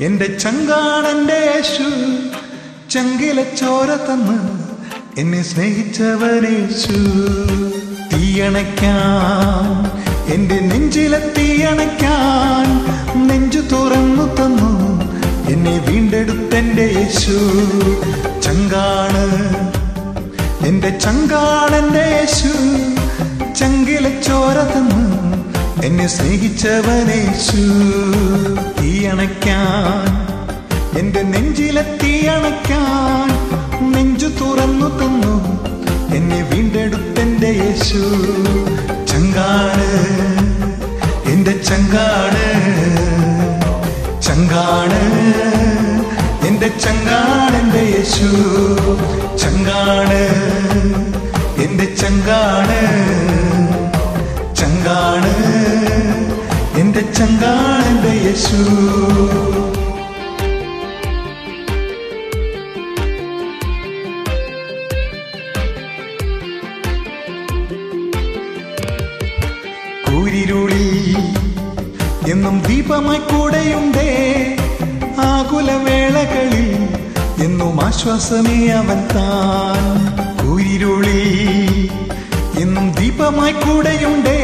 എന്റെ ചങ്കാണെന്റെ യേശു ചങ്കിലെ ചോര തന്ന് എന്നെ സ്നേഹിച്ചവനേശു തീയണയ്ക്കാൻ എന്റെ നെഞ്ചിലെ തീയണയ്ക്കാൻ നെഞ്ചു തുറന്നു തന്നു എന്നെ വീണ്ടെടുത്തെന്റെ യേശു ചങ്കാണ് എന്റെ ചങ്കാണെന്റെ യേശു ചങ്കിലെ ചോര തന്നു എന്നെ സ്നേഹിച്ചവനേശു തീയണയ്ക്കാൻ എന്റെ നെഞ്ചിലെ തീയണയ്ക്കാൻ നെഞ്ചു തുറന്നു തന്നു എന്നെ വീണ്ടെടുത്തെന്റെ യേശു ചങ്കാണ് എന്റെ ചങ്കാണ് ചങ്കാണ് എന്റെ ചങ്കാണ് എന്റെ യേശു ചങ്കാണ് എന്റെ ചങ്കാണ് ചങ്കാണ് എന്റെ ചങ്കാണ് എന്റെ യേശു കൂരിരുളിൽ എന്നും ദീപമായി കൂടെയുണ്ടേ ആകുലവേളകളിൽ എന്നും ആശ്വാസമേ അവൻ താൻ കൂരിരുളിൽ എന്നും ദീപമായി കൂടെയുണ്ടേ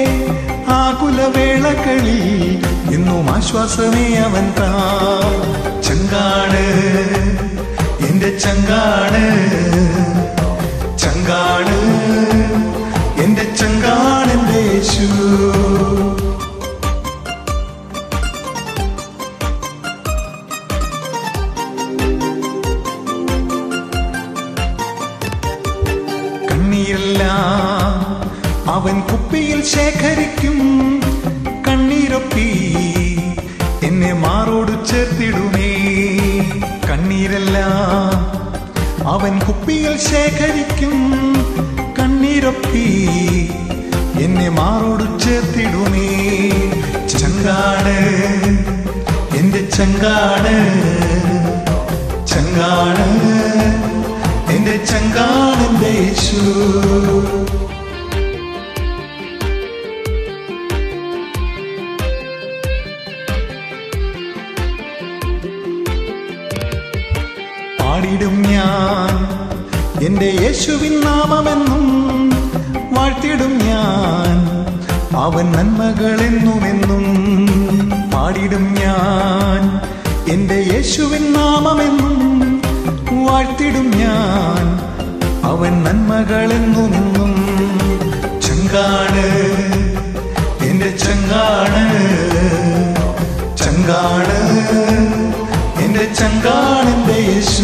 ആകുലവേളകളിൽ എന്നും ആശ്വാസമേ അവൻ താൻ ചങ്കാണ് എന്റെ ചങ്കാണ് ചങ്കാണ് എന്റെ ചങ്കാണ് എന്റെ യേശു കണ്ണീരെല്ലാം അവൻ കുപ്പിയിൽ ശേഖരിക്കും കണ്ണീരൊപ്പി എന്നെ മാറോട് ചേർത്തിടുമേ കണ്ണീരെല്ലാം അവൻ കുപ്പിയിൽ ശേഖരിക്കും കണ്ണീരൊപ്പി എന്നെ മാറോട് ചേർത്തിടുമേ ചങ്കാണ് എന്റെ ചങ്കാണ് ചങ്കാണ് എന്റെ ചങ്കാണ് എന്റെ യേശു പാടിടും ഞാൻ എന്റെ യേശുവിൻ നാമമെന്നും വാഴ്ത്തിടും ഞാൻ അവൻ നന്മകളെന്നുമെന്നും പാടിടും ഞാൻ എന്റെ യേശുവിൻ നാമമെന്നും വാഴ്ത്തിടും ഞാൻ അവൻ നന്മകളെന്നുമെന്നും ചങ്കാണ് എന്റെ ചങ്കാണ് ചങ്കാണ് എന്റെ ചങ്കാണ് എന്റെ യേശു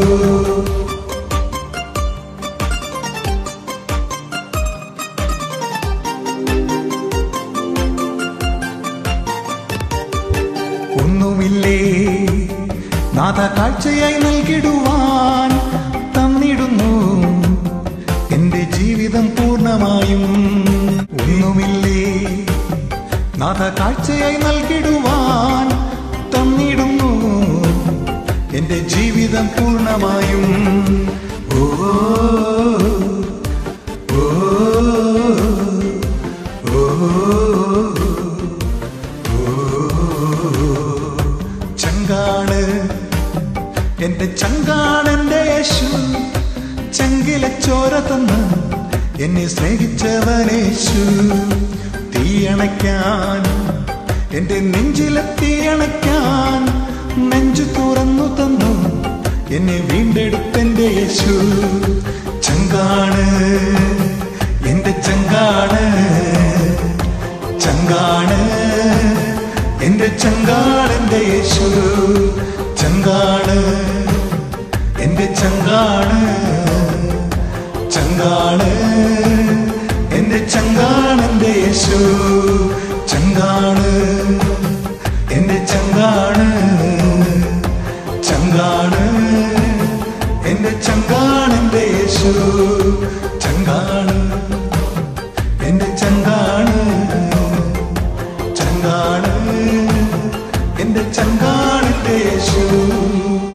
ഒന്നുമില്ലേ നാഥ കാഴ്ചയായി നൽകിടുവാൻ തന്നിടുന്നു എന്റെ ജീവിതം പൂർണ്ണമായും ഒന്നുമില്ലേ നാഥ കാഴ്ചയായി നൽകിടുവാൻ തന്നിടുന്നു എന്റെ ജീവിതം പൂർണ്ണമായും ഓ ഓ ഓ ചങ്കാണ് എന്റെ ചങ്കാണ് എന്റെ യേശു ചങ്കിലെ ചോര തന്ന് എന്നെ സ്നേഹിച്ചവനേശു തീയണയ്ക്കാൻ എന്റെ നെഞ്ചിലെ തീയണയ്ക്കാൻ നെഞ്ചു തുറന്നു തന്നു എന്നെ വീണ്ടെടുത്തെന്റെ യേശു ചങ്കാണ് എന്റെ ചങ്കാണ് ചങ്കാണ് എന്റെ ചങ്കാണ് എന്റെ യേശു ചങ്കാണ് എന്റെ ചങ്കാണ് ചങ്കാണ് എന്റെ ചങ്കാണ് എന്റെ യേശു ചങ്കാണ് എന്റെ ചങ്കാണ് ചങ്കാണ് എന്റെ ചങ്കാണ് എന്റെ യേശു ചങ്കാണ് എന്റെ ചങ്കാണ് ചങ്കാണ് എന്റെ ചങ്കാണ് എന്റെ യേശു